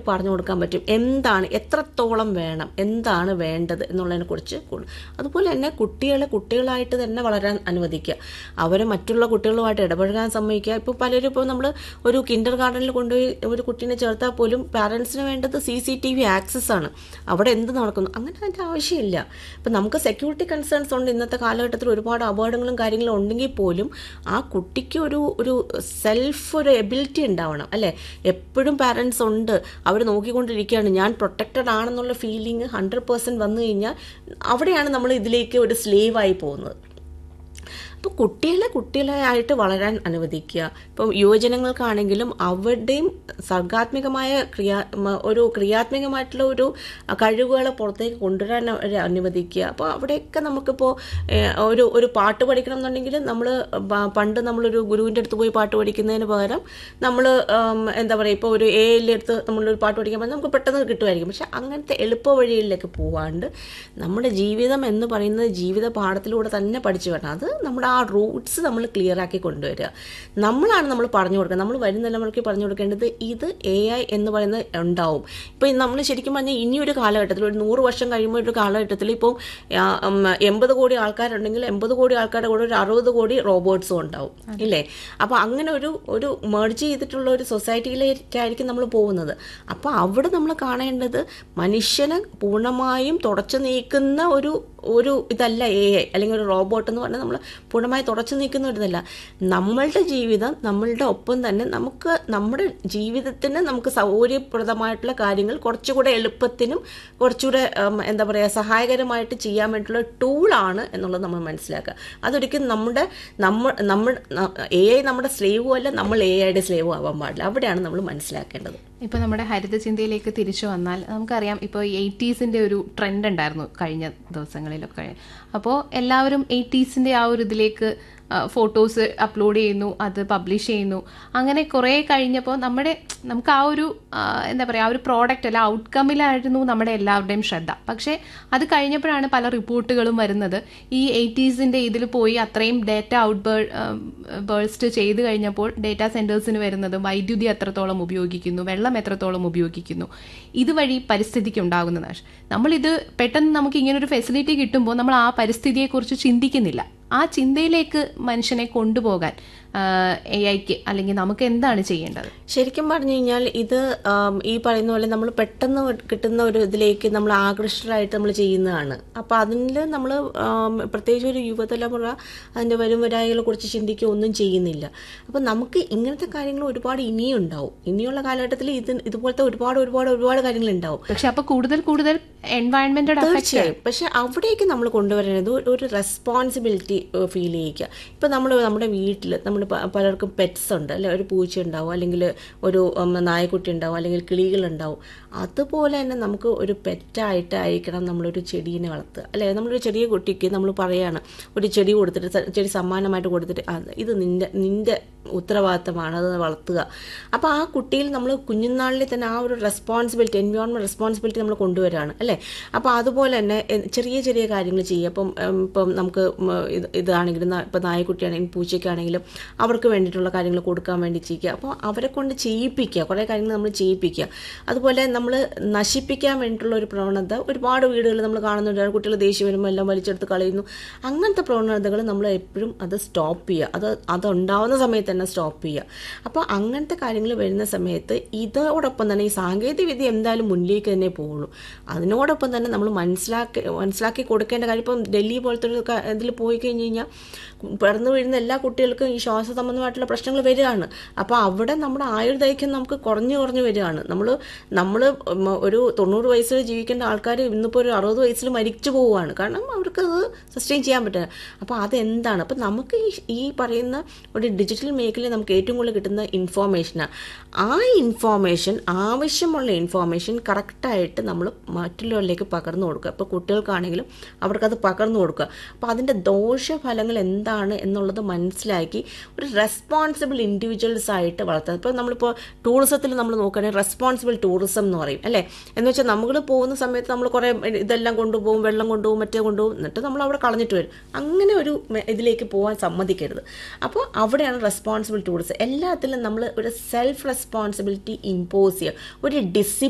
പറഞ്ഞു കൊടുക്കാൻ പറ്റും എന്താണ് എത്രത്തോളം വേണം എന്താണ് വേണ്ടത് എന്നുള്ളതിനെ കുറിച്ച് കൂടു- അതുപോലെ തന്നെ കുട്ടികളെ കുട്ടികളായിട്ട് തന്നെ വളരാൻ അനുവദിക്കുക അവരെ മറ്റുള്ള കുട്ടികളുമായിട്ട് ഇടപഴകാൻ സമ്മതിക്കുക ഇപ്പോൾ പലരും ഇപ്പോൾ നമ്മൾ ഒരു കിൻഡർ ഗാർഡനിൽ കൊണ്ടുപോയി ഒരു കുട്ടീനെ ചേർത്താൽ പോലും പാരൻസിന് വേണ്ടത് C C T V access ആണ് അവിടെ എന്ത് നടക്കുന്നു അങ്ങനെ അതിൻ്റെ ആവശ്യമില്ല ഇപ്പം നമുക്ക് സെക്യൂരിറ്റി കൺസേൺസ് ഉണ്ട് ഇന്നത്തെ കാലഘട്ടത്തിൽ ഒരുപാട് അപകടങ്ങളും കാര്യങ്ങളും ഉണ്ടെങ്കിൽ പോലും ആ കുട്ടിക്ക് ഒരു ഒരു സെൽഫ് ഒരു എബിലിറ്റി ഉണ്ടാവണം അല്ലേ എപ്പോഴും പാരൻസ് ഉണ്ട് അവർ നോക്കിക്കൊണ്ടിരിക്കുകയാണ് ഞാൻ പ്രൊട്ടക്റ്റഡ് ആണെന്നുള്ള ഫീലിംഗ് ഹൺഡ്രഡ് പേഴ്സൻറ്റ് വന്നു കഴിഞ്ഞാൽ അവിടെയാണ് നമ്മൾ ഇതിലേക്ക് ഒരു സ്ലേവ് ആയി പോകുന്നത് അപ്പോൾ കുട്ടികളെ കുട്ടികളെ ആയിട്ട് വളരാൻ അനുവദിക്കുക ഇപ്പം യുവജനങ്ങൾക്കാണെങ്കിലും അവരുടെയും സർഗാത്മകമായ ക്രിയാ മ- ഒരു ക്രിയാത്മകമായിട്ടുള്ള ഒരു കഴിവുകളെ പുറത്തേക്ക് കൊണ്ടുവരാൻ അവരെ അനുവദിക്കുക അപ്പോൾ അവിടെയൊക്കെ നമുക്കിപ്പോൾ ഏഹ്, ഒരു ഒരു പാട്ട് പഠിക്കണം എന്നുണ്ടെങ്കിൽ നമ്മൾ പണ്ട് നമ്മളൊരു ഗുരുവിൻ്റെ അടുത്ത് പോയി പാട്ട് പഠിക്കുന്നതിന് പകരം നമ്മൾ എന്താ പറയുക ഇപ്പോൾ ഒരു എ അടുത്ത് നമ്മളൊരു പാട്ട് പഠിക്കാൻ പറഞ്ഞാൽ നമുക്ക് പെട്ടെന്ന് കിട്ടുമായിരിക്കും പക്ഷെ അങ്ങനത്തെ എളുപ്പ വഴിയിലേക്ക് പോവാണ്ട് നമ്മുടെ ജീവിതം എന്ന് പറയുന്നത് ജീവിത പാഠത്തിലൂടെ തന്നെ പഠിച്ചു വരണം അത് നമ്മുടെ ആ റൂട്ട്സ് നമ്മൾ ക്ലിയർ ആക്കി കൊണ്ടുവരിക നമ്മളാണ് നമ്മൾ പറഞ്ഞു കൊടുക്കുക നമ്മൾ വരും തലമുറയ്ക്ക് പറഞ്ഞു കൊടുക്കേണ്ടത് ഇത് എ ഐ എന്ന് പറയുന്നത് ഉണ്ടാവും ഇപ്പം നമ്മൾ ശരിക്കും പറഞ്ഞാൽ ഇനിയൊരു കാലഘട്ടത്തിൽ ഒരു നൂറ് വർഷം കഴിയുമ്പോൾ ഒരു കാലഘട്ടത്തിൽ ഇപ്പോൾ എൺപത് കോടി ആൾക്കാരുണ്ടെങ്കിൽ എൺപത് കോടി ആൾക്കാരുടെ കൂടെ ഒരു അറുപത് കോടി റോബോട്ട്സും ഉണ്ടാവും ഇല്ലേ അപ്പോൾ അങ്ങനെ ഒരു ഒരു മെർജ് ചെയ്തിട്ടുള്ള ഒരു സൊസൈറ്റിയിലേക്കായിരിക്കും നമ്മൾ പോകുന്നത് അപ്പോൾ അവിടെ നമ്മൾ കാണേണ്ടത് മനുഷ്യനെ പൂർണ്ണമായും തുടച്ചു നീക്കുന്ന ഒരു ഒരു ഇതല്ല എ ഐ അല്ലെങ്കിൽ ഒരു റോബോട്ട് എന്ന് പറഞ്ഞാൽ നമ്മൾ പൂർണ്ണമായി തുടച്ചു നീക്കുന്ന ഒരു ഇതല്ല നമ്മളുടെ ജീവിതം നമ്മളുടെ ഒപ്പം തന്നെ നമുക്ക് നമ്മുടെ ജീവിതത്തിന് നമുക്ക് സൗകര്യപ്രദമായിട്ടുള്ള കാര്യങ്ങൾ കുറച്ചുകൂടെ എളുപ്പത്തിനും കുറച്ചുകൂടെ ഉം, എന്താ പറയുക സഹായകരമായിട്ട് ചെയ്യാൻ വേണ്ടിയിട്ടുള്ള ടൂളാണ് എന്നുള്ളത് നമ്മൾ മനസ്സിലാക്കുക അതൊരിക്കലും നമ്മുടെ നമ്മൾ നമ്മൾ എ ഐ നമ്മുടെ സ്ലേവും അല്ല നമ്മൾ എ ഐയുടെ സ്ലേവും ആവാൻ പാടില്ല അവിടെയാണ് നമ്മൾ മനസ്സിലാക്കേണ്ടത് ഇപ്പൊ നമ്മുടെ ഹരിത ചിന്തയിലേക്ക് തിരിച്ചു വന്നാൽ നമുക്കറിയാം ഇപ്പോൾ എയ്റ്റീസിന്റെ ഒരു ട്രെൻഡ് ഉണ്ടായിരുന്നു കഴിഞ്ഞ ദിവസങ്ങളിലൊക്കെ അപ്പോൾ എല്ലാവരും എയ്റ്റീസിന്റെ ആ ഒരു ഇതിലേക്ക് ഫോട്ടോസ് അപ്ലോഡ് ചെയ്യുന്നു അത് പബ്ലിഷ് ചെയ്യുന്നു അങ്ങനെ കുറേ കഴിഞ്ഞപ്പോൾ നമ്മുടെ നമുക്ക് ആ ഒരു ആ, എന്താ പറയുക ആ ഒരു പ്രോഡക്റ്റ് അല്ല ഔട്ട്കമ്മിലായിരുന്നു നമ്മുടെ എല്ലാവരുടെയും ശ്രദ്ധ പക്ഷേ അത് കഴിഞ്ഞപ്പോഴാണ് പല റിപ്പോർട്ടുകളും വരുന്നത് ഈ എയ്റ്റീസിന്റെ ഇതിൽ പോയി അത്രയും ഡേറ്റ ഔട്ട് ബേഴ്സ്റ്റ് ചെയ്ത് കഴിഞ്ഞപ്പോൾ ഡേറ്റാ സെന്റേഴ്സിന് വരുന്നത് വൈദ്യുതി എത്രത്തോളം ഉപയോഗിക്കുന്നു വെള്ളം എത്രത്തോളം ഉപയോഗിക്കുന്നു ഇതുവഴി പരിസ്ഥിതിക്ക് ഉണ്ടാകുന്ന നാശം നമ്മളിത് പെട്ടെന്ന് നമുക്ക് ഇങ്ങനെ ഒരു ഫെസിലിറ്റി കിട്ടുമ്പോൾ നമ്മൾ ആ പരിസ്ഥിതിയെക്കുറിച്ച് ചിന്തിക്കുന്നില്ല ആ ചിന്തയിലേക്ക് മനുഷ്യനെ കൊണ്ടുപോകാൻ എ ഐക്ക് അല്ലെങ്കിൽ നമുക്ക് എന്താണ് ചെയ്യേണ്ടത് ശരിക്കും പറഞ്ഞു കഴിഞ്ഞാൽ ഇത് ആം, ഈ പറയുന്ന പോലെ നമ്മൾ പെട്ടെന്ന് കിട്ടുന്ന ഒരു ഇതിലേക്ക് നമ്മൾ ആകൃഷ്ടരായിട്ട് നമ്മൾ ചെയ്യുന്നതാണ് അപ്പോൾ അതിൽ നമ്മൾ പ്രത്യേകിച്ച് ഒരു യുവതലമുറ അതിൻ്റെ വരും വരായികളെ കുറിച്ച് ചിന്തിക്കുക ഒന്നും ചെയ്യുന്നില്ല അപ്പോൾ നമുക്ക് ഇങ്ങനത്തെ കാര്യങ്ങൾ ഒരുപാട് ഇനിയും ഉണ്ടാവും ഇനിയുള്ള കാലഘട്ടത്തിൽ ഇത് ഇതുപോലത്തെ ഒരുപാട് ഒരുപാട് ഒരുപാട് കാര്യങ്ങൾ ഉണ്ടാവും പക്ഷെ അപ്പൊ കൂടുതൽ കൂടുതൽ എൻവയൺമെന്റോട് തീർച്ചയായും പക്ഷെ അവിടേക്ക് നമ്മൾ കൊണ്ടുവരുന്നത് ഒരു- ഒരു റെസ്പോൺസിബിലിറ്റി ഫീൽ ചെയ്യിക്കുക ഇപ്പം നമ്മൾ നമ്മുടെ വീട്ടിൽ നമ്മൾ പലർക്കും പെറ്റ്സ് ഉണ്ട് അല്ലെ ഒരു പൂച്ച ഉണ്ടാവും അല്ലെങ്കിൽ ഒരു ഉം, നായക്കുട്ടി ഉണ്ടാവും അല്ലെങ്കിൽ കിളികളുണ്ടാവും അതുപോലെ തന്നെ നമുക്ക് ഒരു പെറ്റായിട്ട് ആയിരിക്കണം നമ്മളൊരു ചെടീനെ വളർത്തുക അല്ലെ നമ്മളൊരു ചെറിയ കുട്ടിക്ക് നമ്മൾ പറയാണ് ഒരു ചെടി കൊടുത്തിട്ട് സ- ചെടി സമ്മാനമായിട്ട് കൊടുത്തിട്ട് അത് ഇത് നിന്റെ നിന്റെ ഉത്തരവാദിത്തമാണ് അത് വളർത്തുക അപ്പോൾ ആ കുട്ടിയിൽ നമ്മൾ കുഞ്ഞുനാളിൽ തന്നെ ആ ഒരു റെസ്പോൺസിബിലിറ്റി എൻവയോൺമെൻറ്റ് റെസ്പോൺസിബിലിറ്റി നമ്മൾ കൊണ്ടുവരാണ് അല്ലേ അപ്പോൾ അതുപോലെ തന്നെ എ- ചെറിയ ചെറിയ കാര്യങ്ങൾ ചെയ്യുക ഇപ്പം ഉം, ഇപ്പം നമുക്ക് ഉം, ഇത് ഇതാണെങ്കിലും ന- ഇപ്പം നായക്കുട്ടിയാണെങ്കിലും പൂച്ചയ്ക്കാണെങ്കിലും അവർക്ക് വേണ്ടിയിട്ടുള്ള കാര്യങ്ങൾ കൊടുക്കാൻ വേണ്ടി ചെയ്യുക അപ്പോൾ അവരെ കൊണ്ട് ചെയ്യിപ്പിക്കുക കുറേ കാര്യങ്ങൾ നമ്മൾ ചെയ്യിപ്പിക്കുക അതുപോലെ നമ്മൾ നശിപ്പിക്കാൻ വേണ്ടിയിട്ടുള്ള ഒരു പ്രവണത ഒരുപാട് വീടുകളിൽ നമ്മൾ കാണുന്നുണ്ട് കുട്ടികൾ ദേഷ്യം വരുമ്പോൾ എല്ലാം വലിച്ചെടുത്ത് കളയുന്നു അങ്ങനത്തെ പ്രവണതകൾ നമ്മൾ എപ്പോഴും അത് സ്റ്റോപ്പ് ചെയ്യുക അത് അതുണ്ടാവുന്ന സമയത്ത് തന്നെ സ്റ്റോപ്പ് ചെയ്യുക അപ്പോൾ അങ്ങനത്തെ കാര്യങ്ങൾ വരുന്ന സമയത്ത് ഇതോടൊപ്പം തന്നെ ഈ സാങ്കേതിക വിദ്യ എന്തായാലും മുന്നിലേക്ക് തന്നെ പോവുള്ളൂ അതിനോടൊപ്പം തന്നെ നമ്മൾ മനസ്സിലാക്കി മനസ്സിലാക്കി കൊടുക്കേണ്ട കാര്യം ഇപ്പം ഡൽഹി പോലത്തെ ഒരു ഇതിൽ പോയി കഴിഞ്ഞ് കഴിഞ്ഞാൽ പിറന്നു വീഴുന്ന എല്ലാ കുട്ടികൾക്കും ഈ ശ്വാസ സംബന്ധമായിട്ടുള്ള പ്രശ്നങ്ങൾ വരികയാണ് അപ്പോൾ അവിടെ നമ്മുടെ ആയുർദൈർഘ്യം നമുക്ക് കുറഞ്ഞു കുറഞ്ഞു വരികയാണ് നമ്മൾ നമ്മൾ ഒരു തൊണ്ണൂറ് വയസ്സിൽ ജീവിക്കേണ്ട ആൾക്കാർ ഇന്നിപ്പോൾ ഒരു അറുപത് വയസ്സിൽ മരിച്ചു പോവുകയാണ് കാരണം അവർക്ക് അത് സസ്റ്റെയിൻ ചെയ്യാൻ പറ്റില്ല അപ്പോൾ അതെന്താണ് അപ്പോൾ നമുക്ക് ഈ ഈ പറയുന്ന ഒരു ഡിജിറ്റൽ മേഖലയിൽ നമുക്ക് ഏറ്റവും കൂടുതൽ കിട്ടുന്ന ഇൻഫോർമേഷനാണ് ആ ഇൻഫോർമേഷൻ ആവശ്യമുള്ള ഇൻഫോർമേഷൻ കറക്റ്റായിട്ട് നമ്മൾ മറ്റുള്ളവരിലേക്ക് പകർന്നു കൊടുക്കുക ഇപ്പോൾ കുട്ടികൾക്കാണെങ്കിലും അവർക്കത് പകർന്നു കൊടുക്കുക അപ്പോൾ അതിൻ്റെ ദോഷഫലങ്ങൾ എന്താണ് എന്നുള്ളത് മനസ്സിലാക്കി ഒരു റെസ്പോൺസിബിൾ ഇൻഡിവിജ്വൽസ് ആയിട്ട് വളർത്തുക ഇപ്പോൾ നമ്മളിപ്പോൾ ടൂറിസത്തിൽ നമ്മൾ നോക്കുകയാണെങ്കിൽ റെസ്പോൺസിബിൾ ടൂറിസം എന്ന് പറയും അല്ലേ എന്ന് വെച്ചാൽ നമ്മൾ പോകുന്ന സമയത്ത് നമ്മൾ കുറേ ഇതെല്ലാം കൊണ്ടുപോകും വെള്ളം കൊണ്ടുപോകും മറ്റേ കൊണ്ടുപോകും എന്നിട്ട് നമ്മൾ അവിടെ കളഞ്ഞിട്ട് വരും അങ്ങനെ ഒരു മെ- ഇതിലേക്ക് പോകാൻ സമ്മതിക്കരുത് അപ്പോൾ അവിടെയാണ് റെസ്പോൺസിബിൾ ടൂറിസം എല്ലാത്തിലും നമ്മൾ ഒരു സെൽഫ് റെസ്പോൺസിബിലിറ്റി ഇമ്പോസ് ചെയ്യുക ഒരു ഡിസിപ്ലിൻ